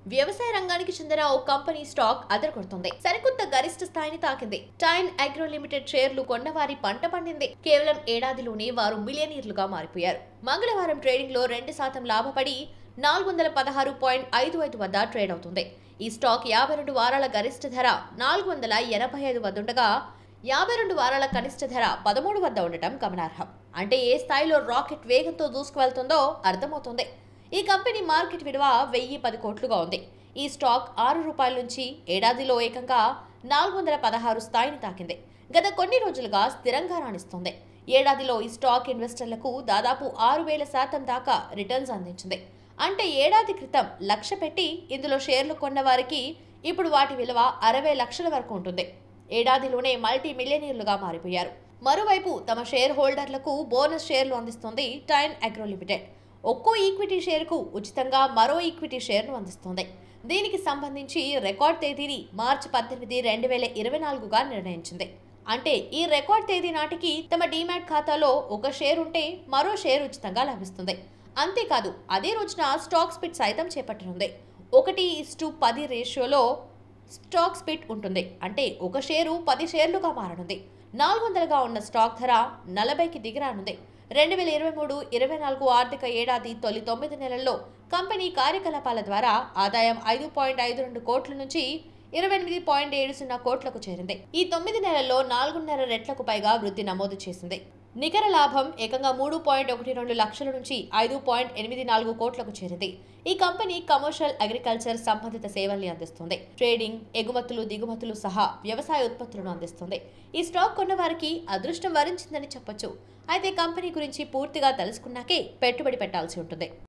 వ్యవసాయ రంగానికి చెందిన ఓ కంపెనీ స్టాక్ అదరగొడుతుంది సరికొత్త గరిష్ట స్థాయిని తాకింది టైన్ అగ్రో లిమిటెడ్ షేర్లు కొన్నవారి పంట పండింది కేవలం ఏడాదిలోనే వారు మిలియనీర్లుగా మారిపోయారు మంగళవారం ట్రేడింగ్ లో రెండు శాతం లాభపడి నాలుగు వందల పదహారు పాయింట్ ఐదు ఐదు వద్ద ట్రేడ్ అవుతుంది ఈ స్టాక్ యాభై రెండు వారాల గరిష్ట ధర నాలుగు వందల ఎనభై ఐదు వద్ద ఉండగా యాభై రెండు వారాల కనిష్ట ధర పదమూడు వద్ద ఉండటం గమనార్హం అంటే ఏ స్థాయిలో రాకెట్ వేగంతో దూసుకువెళ్తుందో అర్థమవుతుంది ఈ కంపెనీ మార్కెట్ విలువ వెయ్యి పది కోట్లుగా ఉంది ఈ స్టాక్ ఆరు రూపాయల నుంచి ఏడాదిలో ఏకంగా నాలుగు వందల పదహారు స్థాయిని తాకింది గత కొన్ని రోజులుగా స్థిరంగా రాణిస్తుంది ఏడాదిలో ఈ స్టాక్ ఇన్వెస్టర్లకు దాదాపు ఆరు వేల శాతం దాకా రిటర్న్స్ అందించింది అంటే ఏడాది క్రితం లక్ష పెట్టి ఇందులో షేర్లు కొన్న వారికి ఇప్పుడు వాటి విలువ అరవై లక్షల వరకు ఉంటుంది ఏడాదిలోనే మల్టీ మిలియనీర్లుగా మారిపోయారు మరోవైపు తమ షేర్ హోల్డర్లకు బోనస్ షేర్లు అందిస్తుంది టైన్ అగ్రో లిమిటెడ్ ఒక్కో ఈక్విటీ షేర్కు ఉచితంగా మరో ఈక్విటీ షేర్ను అందిస్తుంది దీనికి సంబంధించి రికార్డ్ తేదీని మార్చి పద్దెనిమిది రెండు వేల ఇరవై నాలుగుగా నిర్ణయించింది అంటే ఈ రికార్డ్ తేదీ నాటికి తమ డీమ్యాట్ ఖాతాలో ఒక షేర్ ఉంటే మరో షేర్ ఉచితంగా లభిస్తుంది అంతేకాదు అదే రోజున స్టాక్ స్పిట్ సైతం చేపట్టనుంది ఒకటి ఇస్టు పది రేషియోలో స్టాక్ స్పిట్ ఉంటుంది అంటే ఒక షేరు పది షేర్లుగా మారనుంది నాలుగు వందలుగా ఉన్న స్టాక్ ధర నలభైకి దిగిరానుంది రెండు వేల ఇరవై మూడు ఇరవై నాలుగు ఆర్థిక ఏడాది తొలి తొమ్మిది నెలల్లో కంపెనీ కార్యకలాపాల ద్వారా ఆదాయం ఐదు పాయింట్ ఐదు రెండు కోట్ల నుంచి ఇరవై ఎనిమిది పాయింట్ ఏడు సున్నా కోట్లకు చేరింది ఈ తొమ్మిది నెలల్లో నాలుగున్నర రెట్లకు పైగా వృద్ధి నమోదు చేసింది నికర లాభం ఏకంగా మూడు పాయింట్ ఒకటి రెండు లక్షల నుంచి ఐదు పాయింట్ ఎనిమిది నాలుగు కోట్లకు చేరింది ఈ కంపెనీ కమర్షియల్ అగ్రికల్చర్ సంబంధిత సేవల్ని అందిస్తుంది ట్రేడింగ్ ఎగుమతులు దిగుమతులు సహా వ్యవసాయ ఉత్పత్తులను అందిస్తుంది ఈ స్టాక్ కొన్న వారికి అదృష్టం వరించిందని చెప్పొచ్చు అయితే కంపెనీ గురించి పూర్తిగా తెలుసుకున్నాకే పెట్టుబడి పెట్టాల్సి ఉంటుంది